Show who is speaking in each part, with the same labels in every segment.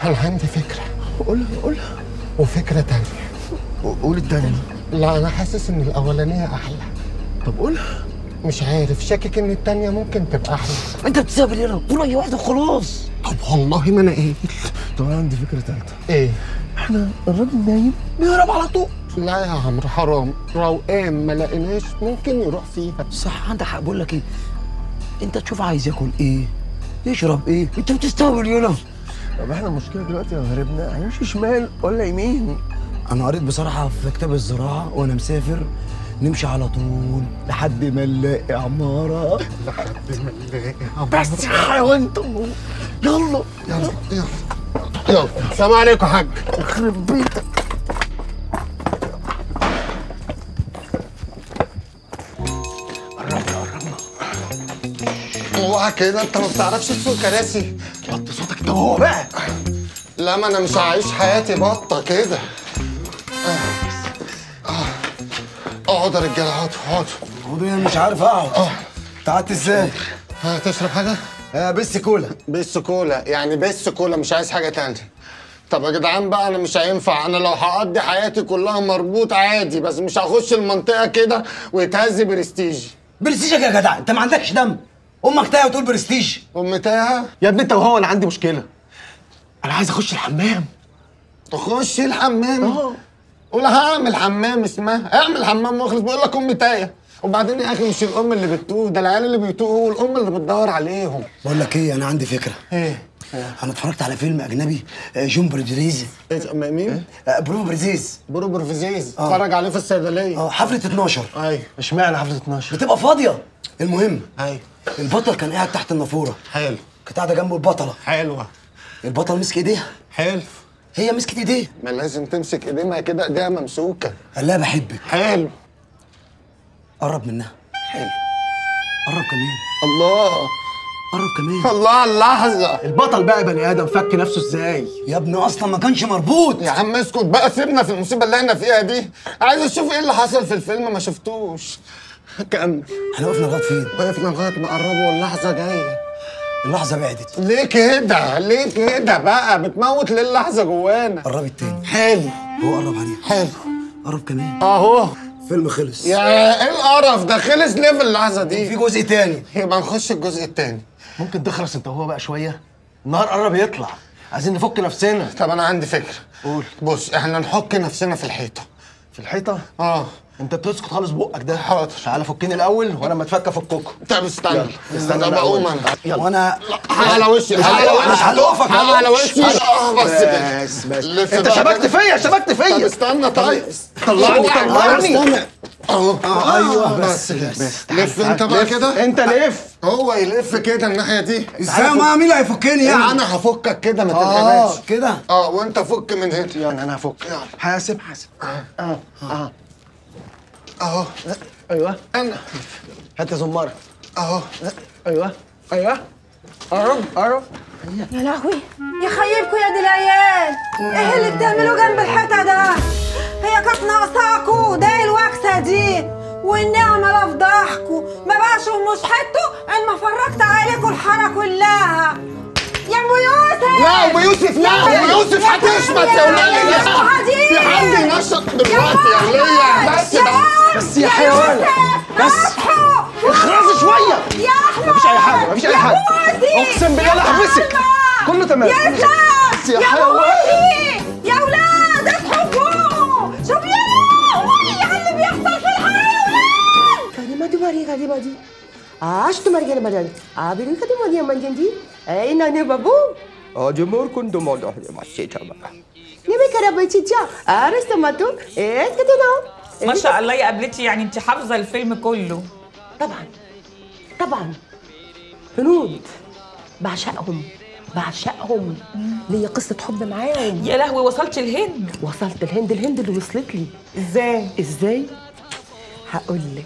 Speaker 1: انا عندي فكره
Speaker 2: قولها قولها
Speaker 1: وفكره تانية
Speaker 2: قول التانية
Speaker 1: لا انا حاسس ان الاولانيه احلى
Speaker 2: طب قولها
Speaker 1: مش عارف شاكك ان التانية ممكن تبقى احلى
Speaker 3: انت بتسابق ليه قول اي واحده وخلاص
Speaker 1: طب والله ما انا قايل
Speaker 2: طب انا عندي فكرة تالتة
Speaker 1: ايه
Speaker 2: احنا الراجل نايم نهرب على طول
Speaker 1: لا يا عمرو حرام روقان ما لقيناش ممكن يروح فيها
Speaker 3: صح عندك حق بقول لك ايه انت تشوف عايز ياكل ايه يشرب ايه انت بتستهبل يلا
Speaker 2: طب احنا المشكلة دلوقتي لو هربنا هنمشي شمال ولا يمين
Speaker 3: انا قريت بصراحه في كتاب الزراعه وانا مسافر نمشي على طول لحد ما نلاقي عماره
Speaker 2: بس يا حيوان انت يلا
Speaker 1: يلا يلا يلا السلام عليكم يا حاج
Speaker 2: يخرب بيتك قربنا قربنا
Speaker 1: اوعى كده انت ما بتعرفش تسوق كراسي
Speaker 2: وطي صوتك انت وهو بقى
Speaker 1: لا ما انا مش هعيش حياتي بطه كده آه. آه. اقعد يا رجاله اقعدوا اقعدوا
Speaker 3: الموضوع مش عارف اقعد قعدت ازاي
Speaker 1: هتشرب حاجه؟
Speaker 3: آه بس كولا
Speaker 1: بس كولا يعني بس كولا مش عايز حاجه تانية طب يا جدعان بقى انا مش هينفع انا لو هقضي حياتي كلها مربوط عادي بس مش هخش المنطقه كده ويتهز برستيجي
Speaker 3: برستيجك يا جدع انت ما عندكش دم امك تايه وتقول برستيج
Speaker 1: ام تاها
Speaker 2: يا ابني انت وهو انا عندي مشكلة انا عايز اخش الحمام
Speaker 1: تخش الحمام
Speaker 2: اه
Speaker 1: قول هعمل حمام اسمها اعمل حمام مخلص بيقول لك ام تايه وبعدين يا اخي مش الام اللي بتتوه ده العيال اللي بيتوهوا والام اللي بتدور عليهم
Speaker 3: بقول لك ايه انا عندي فكره
Speaker 1: ايه
Speaker 3: انا اتفرجت على فيلم اجنبي آه، جون بريزيز
Speaker 1: إيه، مين؟
Speaker 3: آه، برو بريزيز
Speaker 1: برو برفيزيز اتفرج عليه في الصيدليه
Speaker 3: اه حفله 12
Speaker 1: ايوه
Speaker 2: اشمعنى حفلة 12
Speaker 3: بتبقى فاضيه المهم
Speaker 1: ايوه
Speaker 3: البطل كان قاعد تحت النافوره
Speaker 1: حلو
Speaker 3: كانت قاعده جنبه البطله
Speaker 1: حلوه
Speaker 3: البطل مسك ايديها
Speaker 1: حلو
Speaker 3: هي مسكت ايديه
Speaker 1: ما لازم تمسك ايديه ما هي كده ايديها ممسوكه
Speaker 3: قال لها بحبك
Speaker 1: حلو
Speaker 3: قرب منها
Speaker 1: حلو
Speaker 3: قرب كمان
Speaker 1: الله
Speaker 3: قرب كمان
Speaker 1: الله على اللحظه
Speaker 2: البطل بقى بني ادم فك نفسه ازاي
Speaker 3: يا ابني اصلا ما كانش مربوط
Speaker 1: يا عم اسكت بقى سيبنا في المصيبه اللي احنا فيها دي عايز اشوف ايه اللي حصل في الفيلم ما شفتوش كمل
Speaker 3: احنا وقفنا لغايه فين
Speaker 1: وقفنا لغايه ما قربوا واللحظه جايه
Speaker 3: اللحظه بعدت
Speaker 1: ليه كده ليه كده بقى بتموت ليه اللحظه جوانا
Speaker 3: قربت تاني
Speaker 1: حلو
Speaker 3: هو قرب عليها
Speaker 1: حلو
Speaker 3: قرب كمان
Speaker 1: اهو
Speaker 3: فيلم خلص
Speaker 1: يا ايه القرف ده خلص ليه في اللحظه
Speaker 3: في
Speaker 1: دي
Speaker 3: جزء تاني
Speaker 1: يبقى نخش الجزء التاني
Speaker 2: ممكن تخلص انت وهو بقى شوية النهار قرب يطلع عايزين نفك نفسنا
Speaker 1: طب انا عندي فكره
Speaker 2: قول
Speaker 1: بص احنا نحك نفسنا في الحيطه
Speaker 2: في الحيطة
Speaker 1: اه
Speaker 2: انت بتسكت خالص بقك ده
Speaker 1: حاضر.
Speaker 2: تعالى فكني الاول وانا ما اتفك افككم
Speaker 1: طب استنى
Speaker 2: يلا، استنى
Speaker 1: طب
Speaker 2: أنا
Speaker 1: اقوم
Speaker 2: أول.
Speaker 1: انا
Speaker 2: يلا.
Speaker 3: وانا
Speaker 1: على وشي على
Speaker 3: هتقف-
Speaker 1: وشي
Speaker 3: مش هتقفك
Speaker 1: على
Speaker 3: على
Speaker 1: وشي اه بس كده.
Speaker 2: بس بس
Speaker 1: لف
Speaker 2: انت
Speaker 1: بقى
Speaker 2: شبكت
Speaker 1: كده.
Speaker 2: فيا شبكت
Speaker 1: طب
Speaker 2: فيا
Speaker 1: استنى طيب
Speaker 2: طلعني طلعني
Speaker 3: استنى
Speaker 1: اهو
Speaker 3: ايوه
Speaker 1: بس كده لف انت بقى كده
Speaker 2: انت لف
Speaker 1: هو يلف كده الناحيه دي
Speaker 3: ازاي ما مين اللي هيفكني يعني
Speaker 1: انا هفكك كده ما
Speaker 3: اه
Speaker 1: تتغباش
Speaker 3: كده
Speaker 1: اه وانت فك من هنا
Speaker 2: يعني انا هفك حاسب حاسب اه اه
Speaker 1: اهو
Speaker 2: ايوه
Speaker 1: انا
Speaker 2: هات زمارة
Speaker 1: اهو
Speaker 2: ايوه ايوه قرب قرب
Speaker 4: يا لهوي يخيبكوا يا دي العيال ايه اللي بتعملوه جنب الحيطه ده هي كانت ناقصاكوا ده الوكسه دي والنعمه لا في ضحكوا ما بقاش مش حته ان ما فرجت عليكم الحاره كلها يا ام يوسف
Speaker 1: لا ام يوسف لا ام يوسف هتشمت يا ولاد
Speaker 4: يا
Speaker 1: لا
Speaker 4: حديد.
Speaker 1: في حد ينشط دلوقتي يا وليه بس
Speaker 4: يا
Speaker 1: ده
Speaker 4: واد.
Speaker 2: بس يا حيوان.
Speaker 4: يوسف،
Speaker 2: بس.
Speaker 4: اصحوا.
Speaker 2: اخرسي شوية
Speaker 4: يا احمد
Speaker 2: مفيش اي حاجة مفيش اي حاجة
Speaker 4: بوسي.
Speaker 2: اقسم بالله لا احبسك
Speaker 4: يا
Speaker 2: كله تمام
Speaker 4: يا
Speaker 2: بس
Speaker 4: اسلام
Speaker 2: يا
Speaker 4: يا
Speaker 2: حيوان.
Speaker 4: بوسي يا ولاد اصحوا فوق شوف يا لهوي على اللي بيحصل في الحيوان
Speaker 5: كلمة مريم كلمة دي عاش تمرجع بدل عابرين كده مريم من دي أين أنا بابو أجمر كنت موضوع ما شيء نبي كده بيتجا أرست ما تو إيه كده نو
Speaker 6: ما شاء الله يا قبلتي يعني انت حافظه الفيلم كله
Speaker 5: طبعا طبعا هنود بعشقهم بعشقهم ليا قصة حب معاهم
Speaker 6: يا لهوي وصلت الهند
Speaker 5: وصلت الهند الهند اللي وصلت لي
Speaker 6: ازاي
Speaker 5: ازاي هقول لك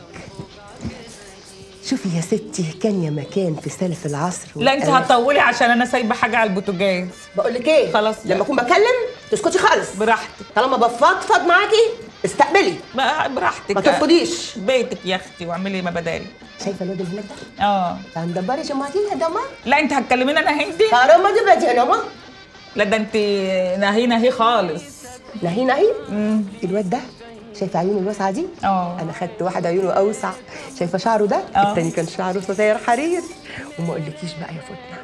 Speaker 5: شوفي يا ستي كان يا مكان في سلف العصر
Speaker 6: لا انت
Speaker 5: والألف.
Speaker 6: هتطولي عشان انا سايبه حاجه على البوتاجاز
Speaker 5: بقول لك ايه
Speaker 6: خلاص.
Speaker 5: لما اكون بكلم تسكتي خالص
Speaker 6: براحتك
Speaker 5: طالما بفضفض معاكي استقبلي
Speaker 6: ما براحتك
Speaker 5: ما ترفضيش
Speaker 6: بيتك يا اختي واعملي ما بدالي
Speaker 5: شايفه الواد اللي هناك ده
Speaker 6: اه
Speaker 5: فهندبري جماعتي يا دما
Speaker 6: لا انت هتكلميني انا هندي
Speaker 5: حرام ما دبلتي انا ما
Speaker 6: لا ده انت نهي نهي خالص
Speaker 5: نهي نهي الواد ده شايفه عيونه الواسعه دي
Speaker 6: اه.
Speaker 5: انا خدت واحد عيونه اوسع شايفه شعره ده
Speaker 6: اه.
Speaker 5: التاني كان شعره ستاير حرير وما اقولكيش بقى يا فتنه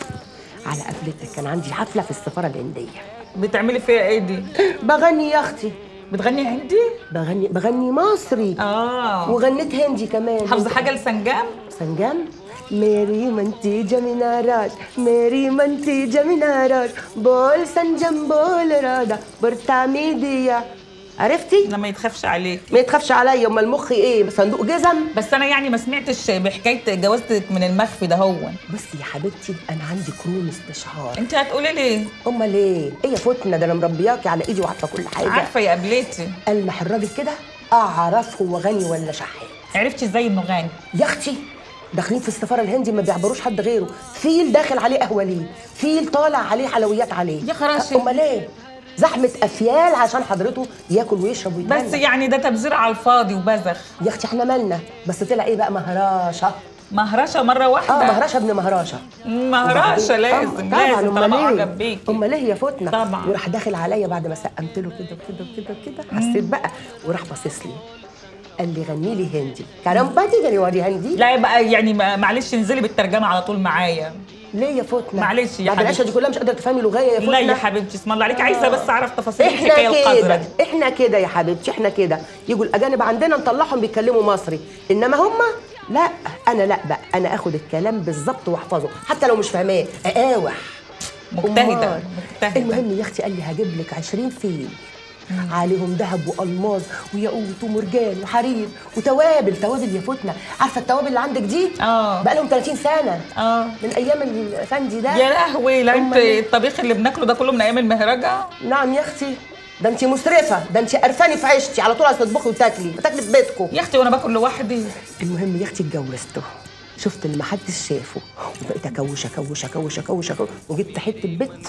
Speaker 5: على قفلتك كان عندي حفله في السفاره الهنديه
Speaker 6: بتعملي فيها ايه دي
Speaker 5: بغني يا اختي
Speaker 6: بتغني هندي
Speaker 5: بغني بغني مصري
Speaker 6: اه
Speaker 5: وغنيت هندي كمان
Speaker 6: حافظه حاجه لسنجام
Speaker 5: संगम मेरी मनती जमीनाराज मेरी मनती जमीनाराज बोल संजम बोल राधा برتعمي ديا عرفتي؟
Speaker 6: لما يتخافش عليك
Speaker 5: ما يتخافش عليا امال مخي ايه صندوق جزم
Speaker 6: بس انا يعني ما سمعتش بحكايه جوازتك من المخفي ده هو
Speaker 5: بصي يا حبيبتي انا عندي كروم استشعار
Speaker 6: انت هتقولي لي
Speaker 5: امال ايه؟ ايه يا فتنه ده انا مربياكي على ايدي وعارفه كل حاجه
Speaker 6: عارفه يا قبلتي
Speaker 5: المح الراجل كده اعرف هو غني ولا شحات
Speaker 6: عرفتي ازاي انه غني
Speaker 5: يا اختي داخلين في السفاره الهندي ما بيعبروش حد غيره فيل داخل عليه قهوه ليه فيل طالع عليه حلويات عليه
Speaker 6: يا خراشي.
Speaker 5: امال ايه زحمه افيال عشان حضرته ياكل ويشرب ويتمنى
Speaker 6: بس يعني ده تبذير على الفاضي وبذخ
Speaker 5: يا اختي احنا مالنا بس طلع ايه بقى مهراشه
Speaker 6: مهرشه مره واحده
Speaker 5: اه مهراشه ابن مهراشه
Speaker 6: مهرشه لازم
Speaker 5: طبعا
Speaker 6: لازم
Speaker 5: امال
Speaker 6: طالما
Speaker 5: ايه
Speaker 6: اعجب بيكي
Speaker 5: امال ايه يا فتنه
Speaker 6: طبعا.
Speaker 5: وراح داخل عليا بعد ما سقمت له كده وكده وكده وكده حسيت بقى وراح باصص لي قال لي غني لي هندي كلام بادي جري وري هندي
Speaker 6: لا يبقى يعني ما- معلش انزلي بالترجمه على طول معايا
Speaker 5: ليه يا فتنه
Speaker 6: معلش يا
Speaker 5: بعد العشره دي
Speaker 6: حبيبتي.
Speaker 5: كلها مش قادره تفهمي لغايه يا فتنه
Speaker 6: لا يا حبيبتي اسم الله عليك عايزه بس اعرف تفاصيل
Speaker 5: احنا
Speaker 6: الحكايه القذره
Speaker 5: كده
Speaker 6: دي
Speaker 5: احنا كده يا حبيبتي احنا كده يجوا الاجانب عندنا نطلعهم بيتكلموا مصري انما هم لا انا لا بقى انا اخد الكلام بالظبط واحفظه حتى لو مش فاهماه اقاوح
Speaker 6: مجتهده
Speaker 5: أمال.
Speaker 6: مجتهده
Speaker 5: المهم يا اختي قال لي هجيب لك 20 فيل عليهم ذهب والماظ وياقوت ومرجان وحرير وتوابل توابل يا فتنه عارفه التوابل اللي عندك دي
Speaker 6: اه.
Speaker 5: بقى لهم 30 سنه
Speaker 6: اه
Speaker 5: من ايام الافندي ده
Speaker 6: يا لهوي لا انت
Speaker 5: أمال إيه؟
Speaker 6: الطبيخ اللي بناكله ده كله من ايام المهرجه
Speaker 5: نعم يا اختي ده انت مسرفه ده انت قرفاني في عيشتي على طول عايزه تطبخي وتاكلي ما تاكلي في بيتكم
Speaker 6: يا اختي وانا باكل لوحدي
Speaker 5: المهم يا اختي اتجوزته شفت اللي محدش شافه وبقيت اكوش اكوش اكوش اكوش اكوش وجبت حته بيت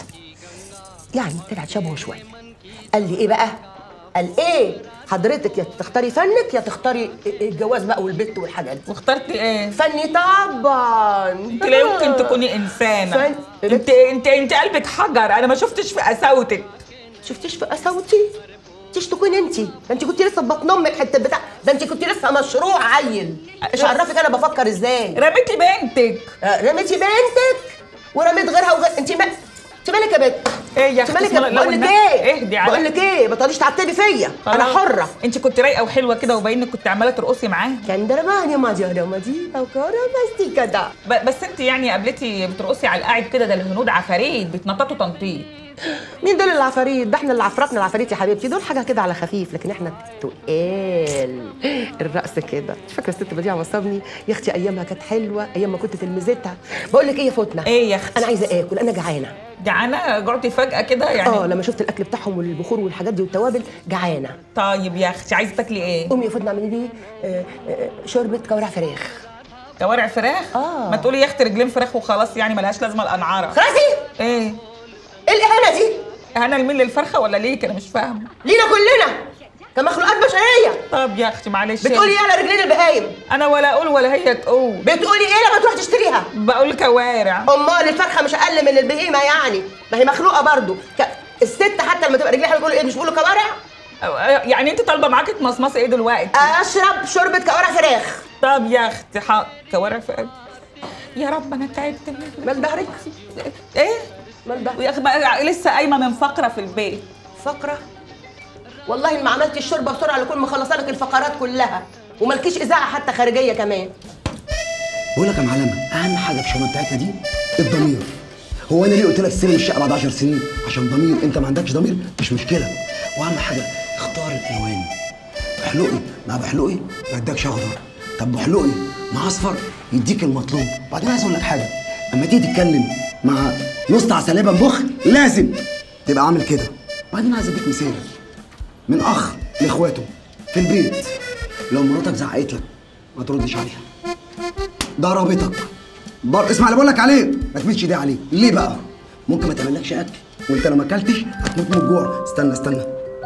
Speaker 5: يعني طلعت شبهه شويه قال لي ايه بقى؟ قال ايه؟ حضرتك يا تختاري فنك يا تختاري الجواز بقى والبت والحاجات دي
Speaker 6: واخترتي ايه
Speaker 5: فني طبعا
Speaker 6: انت لا يمكن تكوني انسانه
Speaker 5: فن-
Speaker 6: انت انت انت قلبك حجر انا ما شفتش في قساوتك
Speaker 5: شفتيش في قساوتي؟ تيش تكون انت ده انت كنت لسه في بطن امك حته بتاع ده انت كنت لسه مشروع عيل ايش عرفك انا بفكر ازاي
Speaker 6: رميتي بنتك
Speaker 5: آه، رميتي بنتك ورميت غيرها وغير انت ما انت مالك يا بنت
Speaker 6: ايه يا
Speaker 5: انت
Speaker 6: اختي
Speaker 5: مالك
Speaker 6: اسم الله-
Speaker 5: يا
Speaker 6: لو
Speaker 5: بقول لك
Speaker 6: النبي
Speaker 5: ايه
Speaker 6: اهدي على
Speaker 5: بقول لك ايه ما تقعديش تعتبي فيا انا
Speaker 6: خلاص.
Speaker 5: حره
Speaker 6: انت كنت رايقه وحلوه كده وباين انك كنت عماله ترقصي معاه
Speaker 5: كان درباني ما جرى ما دي او كورة بس دي كده
Speaker 6: ب- بس انت يعني قابلتي بترقصي على القاعد كده ده الهنود عفاريت بيتنططوا تنطيط
Speaker 5: مين دول العفاريت ده احنا اللي عفرتنا العفاريت يا حبيبتي دول حاجه كده على خفيف لكن احنا تقال الرقص كده مش فاكره الست بديعه مصابني يا اختي ايامها كانت حلوه ايام ما كنت تلمذتها بقول لك ايه يا فتنه
Speaker 6: ايه يا اختي
Speaker 5: انا عايزه اكل انا جعانه
Speaker 6: جعانه جعتي فجاه كده يعني
Speaker 5: اه لما شفت الاكل بتاعهم والبخور والحاجات دي والتوابل جعانه
Speaker 6: طيب يا اختي عايزه تاكلي ايه
Speaker 5: قومي يا فتنه اعملي لي آه، آه، شوربه كوارع فراخ
Speaker 6: كوارع فراخ
Speaker 5: آه.
Speaker 6: ما تقولي يا اختي رجلين فراخ وخلاص يعني ملهاش لازمه الانعاره
Speaker 5: خلاصي
Speaker 6: ايه
Speaker 5: ايه الاهانه دي
Speaker 6: انا الميل للفرخه ولا ليك انا مش فاهمه
Speaker 5: لينا كلنا كمخلوقات بشريه
Speaker 6: طب يا اختي معلش
Speaker 5: بتقولي ايه على رجلين البهايم
Speaker 6: انا ولا اقول ولا هي تقول
Speaker 5: بتقولي ايه لما تروح تشتريها
Speaker 6: بقول كوارع
Speaker 5: امال الفرخه مش اقل من البهيمه يعني ما هي مخلوقه برضو ك... الست حتى لما تبقى رجليها حلوة تقول ايه مش بيقولوا كوارع
Speaker 6: يعني انت طالبه معاكي تمصمصي ايه دلوقتي
Speaker 5: اشرب شوربه كوارع فراخ
Speaker 6: طب يا اختي حق كوارع فراخ يا رب انا تعبت منك.
Speaker 5: مال ظهرك
Speaker 6: ايه
Speaker 5: مال ظهرك
Speaker 6: ويا اخي بقى لسه قايمه من فقره في البيت
Speaker 5: فقره والله إن ما عملتي الشوربه بسرعه لكون مخلصه لك الفقرات كلها وملكيش اذاعه حتى خارجيه كمان
Speaker 3: بقول لك يا معلمه اهم حاجه في الشغلانه بتاعتنا دي الضمير هو انا ليه قلت لك استلم الشقه بعد 10 سنين عشان ضمير انت ما عندكش ضمير مش مشكله واهم حاجه اختار الالوان بحلقي مع بحلقي ما يدكش اخضر طب بحلقي مع اصفر يديك المطلوب بعدين عايز اقول لك حاجه اما تيجي تتكلم مع نص عسليه بنبخ لازم تبقى عامل كده بعدين عايز اديك مثال من اخ لاخواته في البيت لو مراتك زعقت لك ما تردش عليها ضربتك بر... اسمع اللي بقول لك عليه ما تمدش ايديها عليه ليه بقى ممكن ما تعملكش اكل وانت لو ما اكلتش هتموت من الجوع استنى استنى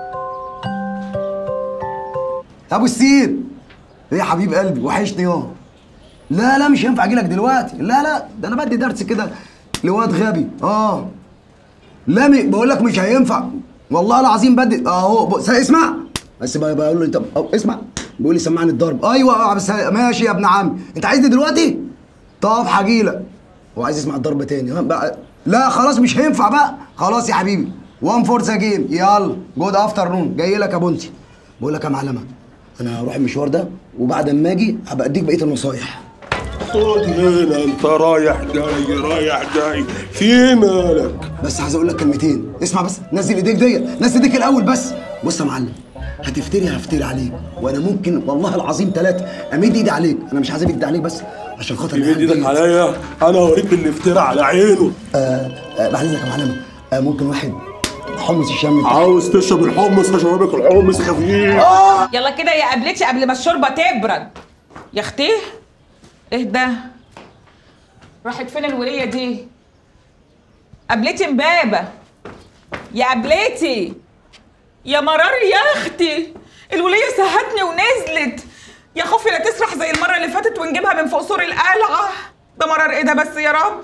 Speaker 3: يا ابو السير ايه يا حبيب قلبي وحشني يا لا لا مش هينفع اجي لك دلوقتي لا لا ده انا بدي درس كده لواد غبي اه لا م- بقول لك مش هينفع والله العظيم بدي اهو ب- س- اسمع بس بقى بقول له انت أو اسمع بيقول لي سمعني الضرب ايوه آه، بس ماشي يا ابن عمي انت عايزني دلوقتي طب هجيلك هو عايز يسمع الضرب تاني ها بقى لا خلاص مش هينفع بقى خلاص يا حبيبي وان فور ذا جيم يلا جود افتر نون جاي لك يا بنتي بقول لك يا معلمه انا هروح المشوار ده وبعد ما اجي هبقى اديك بقيه النصايح
Speaker 7: خد هنا انت رايح جاي رايح جاي في مالك
Speaker 3: بس عايز اقول لك كلمتين اسمع بس نزل ايديك دي نزل ايديك الاول بس بص يا معلم هتفتري هفتري عليك وانا ممكن والله العظيم ثلاثه امد ايدي عليك انا مش عايز امد ايدي عليك بس عشان خاطر
Speaker 7: تمد
Speaker 3: العيال
Speaker 7: ايدك
Speaker 3: ديت.
Speaker 7: عليا انا اوريك اللي افترى على عينه
Speaker 3: آه آه بعد اذنك يا معلم آه ممكن واحد حمص الشام بتاع-
Speaker 7: عاوز تشرب الحمص هشربك الحمص خفيف
Speaker 6: يلا كده يا قبلتي قبل ما الشوربه تبرد يا اختي اهدى راحت فين الوليه دي قبلتي امبابه يا قبلتي يا مرار يا اختي الوليه سهتني ونزلت يا خوفي لا تسرح زي المره اللي فاتت ونجيبها من فوق سور القلعه ده مرار ايه ده بس يا رب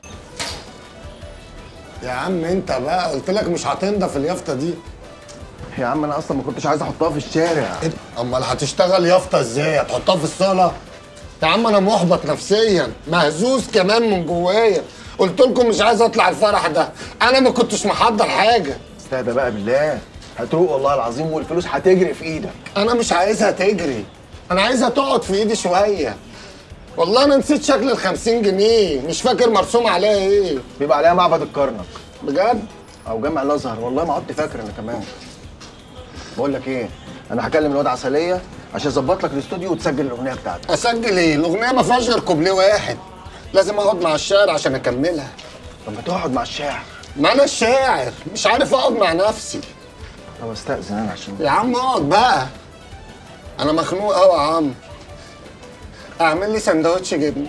Speaker 1: يا عم انت بقى قلت لك مش هتنضف اليافطه دي
Speaker 2: يا عم انا اصلا ما كنتش عايز احطها في الشارع
Speaker 1: إيه؟ امال هتشتغل يافطه ازاي هتحطها في الصاله يا عم انا محبط نفسيا مهزوز كمان من جوايا قلت لكم مش عايز اطلع الفرح ده انا ما كنتش محضر حاجه
Speaker 2: استهدى بقى بالله هتروق والله العظيم والفلوس هتجري في ايدك
Speaker 1: انا مش عايزها تجري انا عايزها تقعد في ايدي شويه والله انا نسيت شكل ال 50 جنيه مش فاكر مرسوم عليها ايه
Speaker 2: بيبقى عليها معبد الكرنك
Speaker 1: بجد
Speaker 2: او جامع الازهر والله ما عدت فاكر انا كمان بقول لك ايه انا هكلم الواد عسليه عشان اظبط لك الاستوديو وتسجل الاغنيه بتاعتك
Speaker 1: اسجل ايه الاغنيه ما فيهاش غير كوبليه واحد لازم اقعد مع الشاعر عشان اكملها
Speaker 2: طب ما تقعد مع الشاعر
Speaker 1: ما انا الشاعر مش عارف اقعد مع نفسي
Speaker 2: طب استاذن انا عشان
Speaker 1: يا عم اقعد بقى انا مخنوق قوي يا عم اعمل لي سندوتش جبنه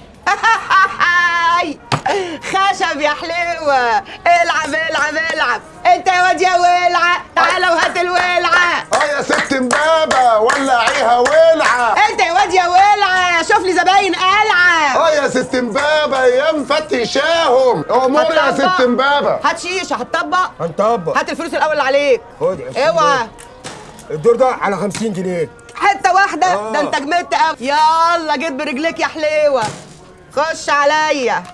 Speaker 5: هاي خشب يا حلوة العب العب العب انت يا واد يا ولعة تعالى وهات الولعة
Speaker 7: اه يا ست مبابه ولعيها ولعه
Speaker 5: انت يا واد يا ولعة شوف لي زباين قلعة
Speaker 7: اه يا ست مبابه يا مفتشاهم امور يا
Speaker 5: هتطبق؟
Speaker 7: ست مبابه
Speaker 5: هات شيشة هتطبق
Speaker 8: هنطبق
Speaker 5: هات الفلوس الأول اللي عليك
Speaker 8: خد 20
Speaker 5: اوعى
Speaker 8: الدور ده على 50 جنيه
Speaker 5: حتة واحدة
Speaker 8: آه.
Speaker 5: ده انت جمدت قوي يلا جيت برجليك يا حليوة خش عليا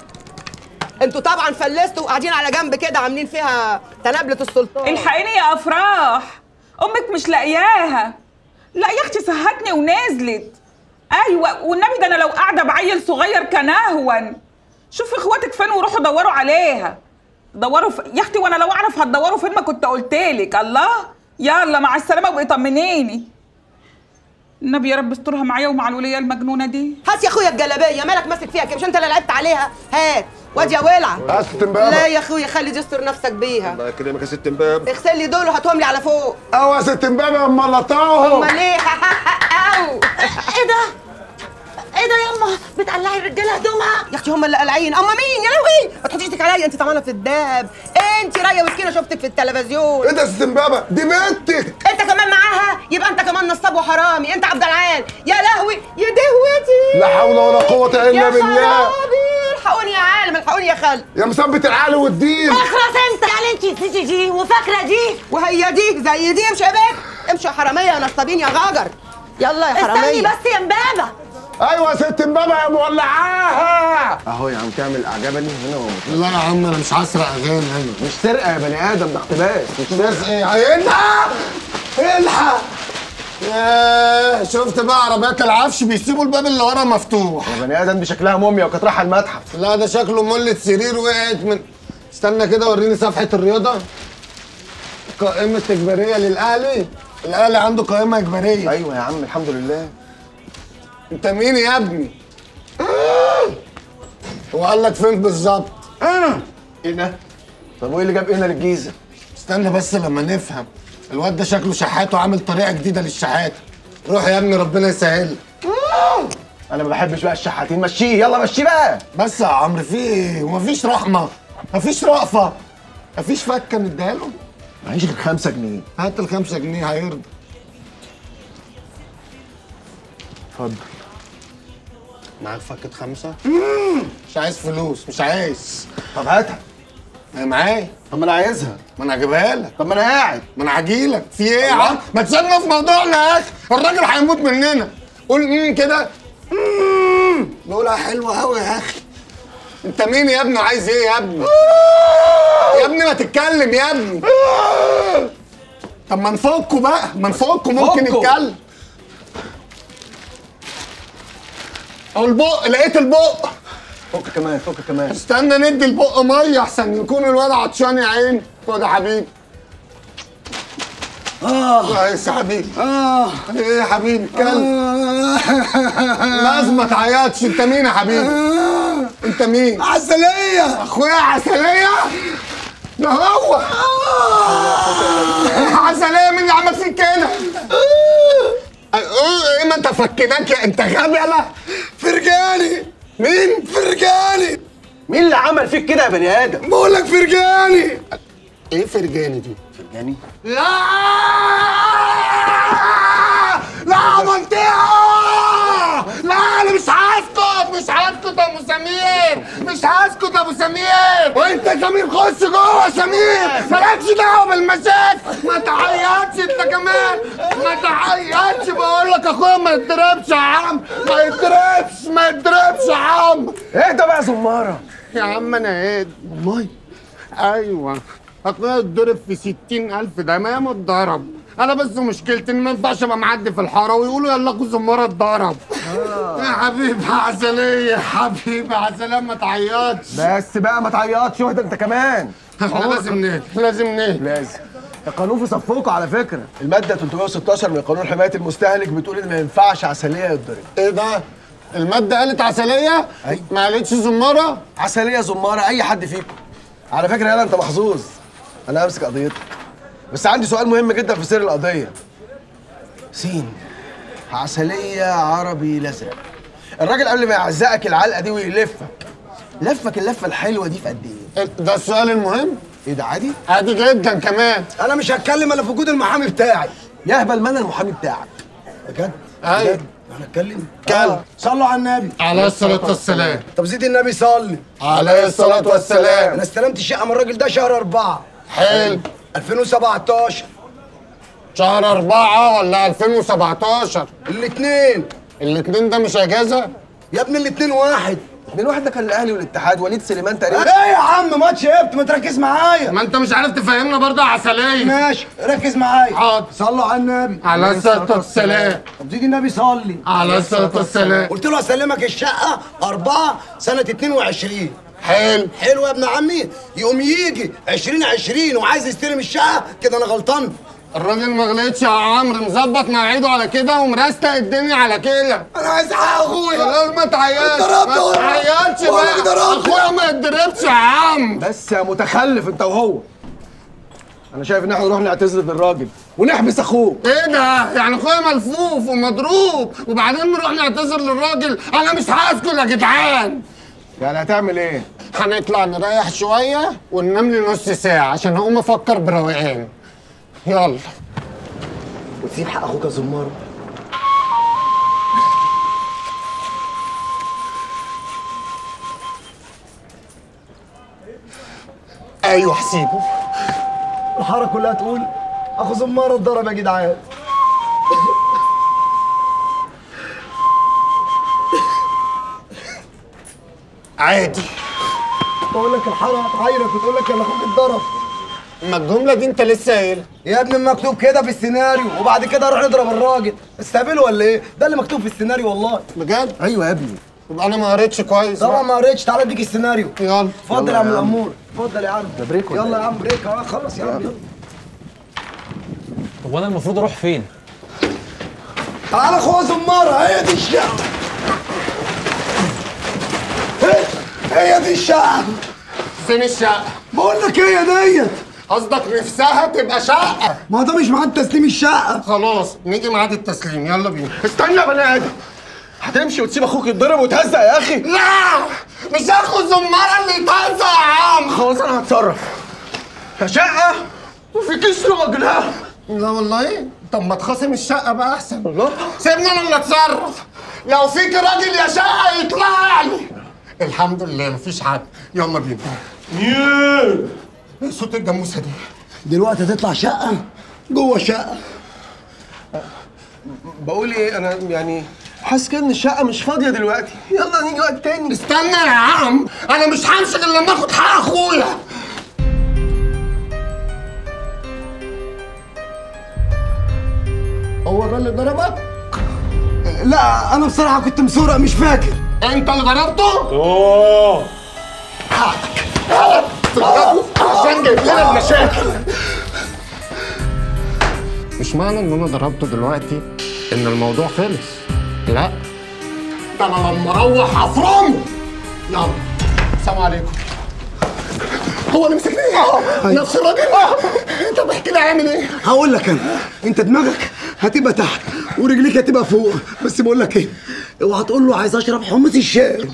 Speaker 5: انتوا طبعا فلستوا وقاعدين على جنب كده عاملين فيها تنابلة السلطان
Speaker 6: الحقيني يا افراح امك مش لاقياها لا يا اختي سهتني ونزلت ايوه والنبي ده انا لو قاعده بعيل صغير كان اهون شوفي اخواتك فين وروحوا دوروا عليها دوروا في... يا اختي وانا لو اعرف هتدوروا فين ما كنت قلتلك الله يلا مع السلامه وابقي طمنيني النبي يا رب استرها معايا ومع الوليه المجنونه دي
Speaker 5: هات يا اخويا الجلابيه مالك ماسك فيها كده مش انت اللي لعبت عليها هات واد يا ولع
Speaker 7: يا ست مبابه
Speaker 5: لا يا اخويا خلي دي استر نفسك بيها
Speaker 7: الله يكرمك يا ست مبابه
Speaker 5: اغسل لي دول وهاتهم لي على فوق
Speaker 7: اه يا ست مبابه اما لطاهم
Speaker 5: امال ايه او
Speaker 4: ايه ده؟ ايه ده ياما بتقلعي الرجاله هدومها؟
Speaker 5: يا اختي هم اللي قلعين اما مين يا لهوي ما تحطيش ايدك عليا انت طبعا في الدهب انت رايه مسكينه شفتك في التلفزيون
Speaker 7: ايه ده يا ست مبابه دي بنتك
Speaker 5: انت كمان معاها يبقى انت كمان نصاب وحرامي انت عبد العال يا لهوي يا دهوتي
Speaker 7: لا حول ولا قوه الا
Speaker 5: يا
Speaker 7: بالله
Speaker 5: خرابي الحقوني يا عالم الحقوني يا خال
Speaker 7: يا مثبت العقل والدين
Speaker 4: اخرس انت يعني انت نسيتي دي وفاكره دي
Speaker 5: وهي دي زي دي امشي يا بنت امشوا يا حراميه يا نصابين يا غجر يلا يا حراميه
Speaker 4: استني بس يا مبابه
Speaker 7: ايوه يا ست مبابه يا مولعاها
Speaker 2: اهو يا عم تعمل اعجبني هنا ومت-
Speaker 1: لا يا عم انا مش هسرق اغاني انا
Speaker 2: مش سرقه يا بني ادم ده اقتباس مش سرقه
Speaker 1: بس ايه عينها الحق ياه شفت بقى عربيات العفش بيسيبوا الباب اللي ورا مفتوح
Speaker 2: يا بني ادم دي شكلها موميا وكانت رايحه المتحف
Speaker 1: لا ده شكله ملة سرير وقعت من استنى كده وريني صفحة الرياضة قائمة إجبارية للأهلي الأهلي عنده قائمة إجبارية
Speaker 2: ايوه يا عم الحمد لله
Speaker 1: أنت مين يا ابني؟ هو قال لك فين بالظبط؟
Speaker 2: انا ايه ده طب وايه اللي جاب هنا للجيزه
Speaker 1: استنى بس لما نفهم الواد ده شكله شحات وعامل طريقة جديدة للشحات روح يا ابني ربنا يسهل
Speaker 2: انا ما بحبش بقى الشحاتين مشيه يلا مشيه بقى
Speaker 1: بس يا عمرو في ايه؟ ومفيش رحمة مفيش رأفة مفيش فكة نديها له
Speaker 2: معيش غير خمسة جنيه
Speaker 1: هات الخمسة جنيه هيرضى
Speaker 2: اتفضل
Speaker 1: معاك فكة خمسة؟ مش عايز فلوس مش عايز
Speaker 2: طب هاتها
Speaker 1: هي معايا
Speaker 2: طب ما انا عايزها
Speaker 1: ما انا هجيبها لك
Speaker 2: طب ما انا قاعد
Speaker 1: ما انا هجيلك في ايه يا عم ما تسيبنا في موضوعنا يا اخي الراجل هيموت مننا قول امم كده امم نقولها حلوه قوي يا اخي انت مين يا ابني عايز ايه يا ابني يا ابني ما تتكلم يا ابني طب ما نفكه بقى ما نفكه ممكن
Speaker 2: فكه.
Speaker 1: نتكلم او البق لقيت البق
Speaker 2: فك كمان فك كمان
Speaker 1: استنى ندي البق ميه احسن يكون الواد عطشان يا عيني خد يا حبيبي اه كويس يا حبيبي
Speaker 3: اه
Speaker 1: ايه يا حبيبي اتكلم لازم ما تعيطش انت مين يا حبيبي انت مين
Speaker 3: عسلية
Speaker 1: اخويا عسلية ده هو عسلية مين اللي عمل فيك كده ايه ايه ما انت فكناك يا انت غبي يلا
Speaker 3: فرجاني
Speaker 1: مين
Speaker 3: فرجاني
Speaker 2: مين اللي عمل فيك كده يا بني ادم
Speaker 3: بقول لك فرجاني
Speaker 1: ايه فرجاني دي
Speaker 2: فرجاني
Speaker 1: لا لا منطقة لا انا مش هسكت مش هسكت يا ابو سمير مش هسكت يا ابو سمير وانت يا سمير خش جوه يا سمير مالكش دعوه بالمشاكل ما تعيطش انت كمان ما تعيطش بقول لك اخويا ما يتضربش يا عم ما يتضربش ما يتضربش يا عم
Speaker 2: اهدى بقى يا زماره
Speaker 1: يا عم انا هادي والله ايوه اخويا اتضرب في ستين الف ده ما ياما اتضرب انا بس مشكلتي ان ما ينفعش ابقى معدي في الحاره ويقولوا يلا اخو زماره اتضرب يا حبيبي عسليه يا حبيبي عسليه ما تعيطش
Speaker 2: بس بقى ما تعيطش واهدى انت كمان
Speaker 1: احنا لازم نهدى لازم نهدى
Speaker 2: لازم القانون في صفوكوا على فكره الماده 316 من قانون حمايه المستهلك بتقول ان ما ينفعش عسليه يتضرب
Speaker 1: ايه ده الماده قالت عسليه
Speaker 2: أيوة.
Speaker 1: ما قالتش زماره
Speaker 2: عسليه زماره اي حد فيكم على فكره يلا انت محظوظ انا همسك قضيتك بس عندي سؤال مهم جدا في سر القضيه سين عسليه عربي الازرق الراجل قبل ما يعزقك العلقه دي ويلفك لفك اللفه الحلوه دي في قد ايه
Speaker 1: ده السؤال المهم
Speaker 2: ايه ده عادي
Speaker 1: عادي جدا كمان
Speaker 3: انا مش هتكلم الا في وجود المحامي بتاعي
Speaker 2: يهبل من المحامي بتاعك
Speaker 3: بجد
Speaker 1: ايوه
Speaker 3: انا اتكلم
Speaker 1: اتكلم.
Speaker 3: صلوا على النبي
Speaker 1: عليه الصلاه والسلام
Speaker 3: طب زيد النبي صلي
Speaker 1: عليه الصلاه والسلام
Speaker 3: انا استلمت الشقه من الراجل ده شهر أربعة
Speaker 1: حلو
Speaker 3: 2017
Speaker 1: شهر أربعة ولا 2017
Speaker 3: الاثنين
Speaker 1: الاتنين ده مش أجازة؟
Speaker 3: يا ابني الاثنين واحد
Speaker 2: من واحد ده كان الاهلي والاتحاد وليد سليمان تقريبا
Speaker 3: ايه يا عم ماتش هبت ما تركز معايا
Speaker 1: ما أنت مش عارف تفهمنا برضه يا عسلية
Speaker 3: ماشي ركز معايا
Speaker 1: حاضر.
Speaker 3: صلوا على النبي
Speaker 1: على الصلاة والسلام
Speaker 3: طب زيد النبي صلي
Speaker 1: على الصلاة والسلام
Speaker 3: قلت له اسلمك الشقه أربعة سنة 22
Speaker 1: حلو
Speaker 3: حلو يا ابن عمي يقوم يجي 2020 وعايز يستلم الشقه كده انا غلطان
Speaker 1: الراجل ما غلطش يا عمرو مظبط مواعيده على كده ومرستق الدنيا على كده
Speaker 3: انا عايز حق اخويا
Speaker 1: خلاص ما تعيطش
Speaker 3: اتضربت
Speaker 1: ما
Speaker 3: والله.
Speaker 1: تعيطش
Speaker 3: والله
Speaker 1: بقى
Speaker 3: اتضربت.
Speaker 1: اخويا ما يتضربش يا عم
Speaker 2: بس يا متخلف انت وهو انا شايف ان احنا نروح نعتذر للراجل ونحبس اخوه
Speaker 1: ايه ده؟ يعني اخويا ملفوف ومضروب وبعدين نروح نعتذر للراجل انا مش هسكت يا جدعان
Speaker 2: يعني هتعمل ايه
Speaker 1: هنطلع نريح شوية وننام لي نص ساعة عشان هقوم أفكر بروقان يلا
Speaker 3: وتسيب حق اخوك يا زمار
Speaker 1: أيوه حسيبه
Speaker 3: الحاره كلها تقول اخو زمار اتضرب يا جدعان
Speaker 1: عادي
Speaker 3: بقول لك الحاره هتعايرك وتقول لك يا اخوك اتضرب
Speaker 1: ما الجملة دي أنت لسه قايلها
Speaker 3: يا ابني مكتوب كده في السيناريو وبعد كده اروح نضرب الراجل استقبله ولا ايه ده اللي مكتوب في السيناريو والله
Speaker 1: بجد؟
Speaker 2: ايوه يا ابني
Speaker 1: يبقى أنا ما قريتش كويس
Speaker 3: طبعا
Speaker 1: بقى.
Speaker 3: ما قريتش تعالى اديك السيناريو
Speaker 1: يلا
Speaker 3: اتفضل يا عم الامور اتفضل يا عم
Speaker 2: ده بريك ولا
Speaker 3: يلا
Speaker 2: إيه؟
Speaker 3: يا عم بريك اه خلص يا عم يلا
Speaker 9: طب وانا المفروض اروح فين؟
Speaker 3: تعالى اخويا زمارة هي دي الشقة هي- هي دي الشقة
Speaker 1: فين الشقة؟
Speaker 3: بقول لك هي ديت
Speaker 1: قصدك نفسها تبقى شقة
Speaker 3: ما هو ده مش ميعاد تسليم الشقة
Speaker 1: خلاص نيجي ميعاد التسليم يلا بينا
Speaker 2: استنى يا بني ادم هتمشي وتسيب اخوك يتضرب ويتهزق يا اخي
Speaker 1: لا مش هاخد زمارة اللي يتهزق يا عم
Speaker 2: خلاص انا هتصرف يا شقه وفي كيس راجل ها
Speaker 1: لا والله طب ما تخاصم الشقة بقى أحسن
Speaker 2: الله
Speaker 1: سيبني انا اللي اتصرف لو فيك راجل يا شقه يطلع لي الحمد لله مفيش حد يلا بينا
Speaker 7: Yeah.
Speaker 1: ايه صوت الجاموسه دي
Speaker 3: دلوقتي هتطلع شقه جوه شقه
Speaker 2: بقول ايه انا يعني حاسس كده ان الشقه مش فاضيه دلوقتي يلا نيجي وقت تاني
Speaker 1: استنى يا عم انا مش همشي غير لما اخد حق اخويا هو ده اللي ضربك؟
Speaker 3: لا انا بصراحه كنت مسورق مش فاكر
Speaker 1: انت اللي ضربته؟
Speaker 7: اوه
Speaker 1: تضربه عشان جايب لنا المشاكل مش معنى ان انا ضربته دلوقتي ان الموضوع خلص لا ده انا لما اروح افرمه يلا السلام عليكم هو اللي مسكني نفس الراجل طب احكي لي هعمل ايه
Speaker 3: هقول لك انا انت دماغك هتبقى تحت ورجليك هتبقى فوق بس بقول لك ايه اوعى تقول له عايز اشرب حمص الشاي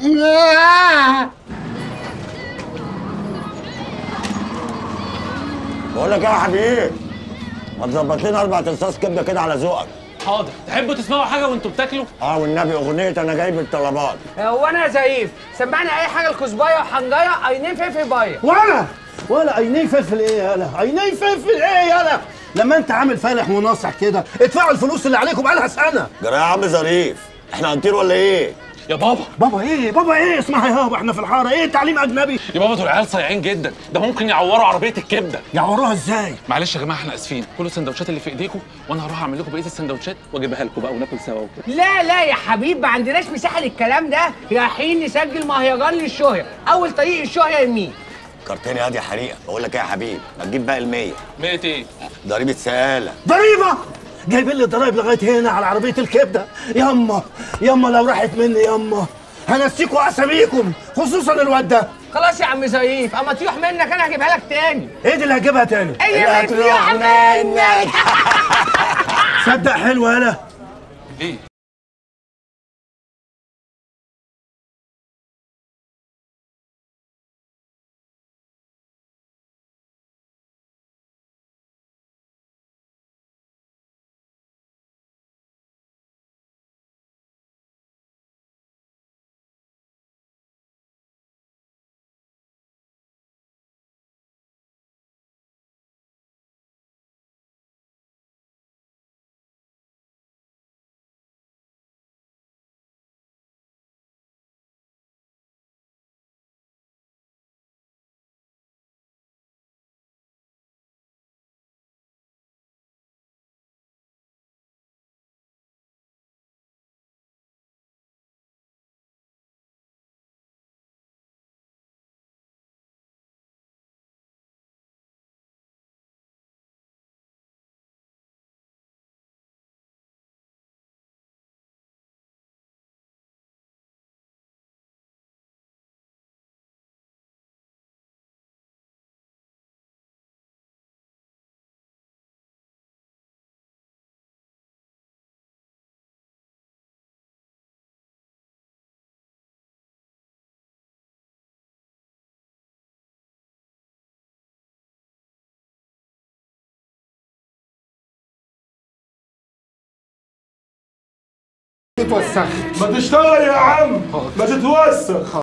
Speaker 9: بقول لك ايه يا حبيبي ما تظبط لنا اربع ترصاص كبده كده على ذوقك
Speaker 10: حاضر تحبوا تسمعوا حاجه وانتوا بتاكلوا
Speaker 9: اه والنبي اغنيه انا جايب الطلبات
Speaker 11: هو انا زعيف سمعنا اي حاجه الكزبايه وحنجايه اينين فلفل بايه
Speaker 12: وانا ولا عيني فلفل ايه يالا عيني فلفل ايه يالا لما انت عامل فالح وناصح كده ادفعوا الفلوس اللي عليكم بقالها سنه
Speaker 9: جرى يا عم ظريف احنا هنطير ولا ايه
Speaker 10: يا بابا
Speaker 12: بابا ايه بابا ايه اسمع يا بابا احنا في الحاره ايه تعليم اجنبي
Speaker 10: يا بابا دول عيال صايعين جدا ده ممكن يعوروا عربيه الكبده
Speaker 12: يعوروها ازاي
Speaker 10: معلش يا جماعه احنا اسفين كلوا السندوتشات اللي في ايديكم وانا هروح اعمل لكم بقيه السندوتشات واجيبها لكم بقى وناكل سوا وكده
Speaker 11: لا لا يا حبيب ما عندناش مساحه للكلام ده رايحين نسجل مهرجان للشهره اول طريق الشهره يمين
Speaker 9: كرتني هادي حريقه بقول لك ايه يا حبيبي ما تجيب باقي ال100
Speaker 10: 100 ايه
Speaker 9: ضريبه سقاله
Speaker 12: ضريبه جايبين لي الضرايب لغايه هنا على عربيه الكبده ياما ياما لو راحت مني ياما هنسيكوا اساميكم خصوصا الواد ده
Speaker 11: خلاص يا عم زريف اما تروح منك انا هجيبها لك تاني
Speaker 12: ايه دي اللي هجيبها تاني
Speaker 11: ايه اللي هتروح منك
Speaker 12: صدق حلوه يالا
Speaker 10: ايه
Speaker 1: اتوسخت
Speaker 7: ما تشتغل يا عم ما تتوسخ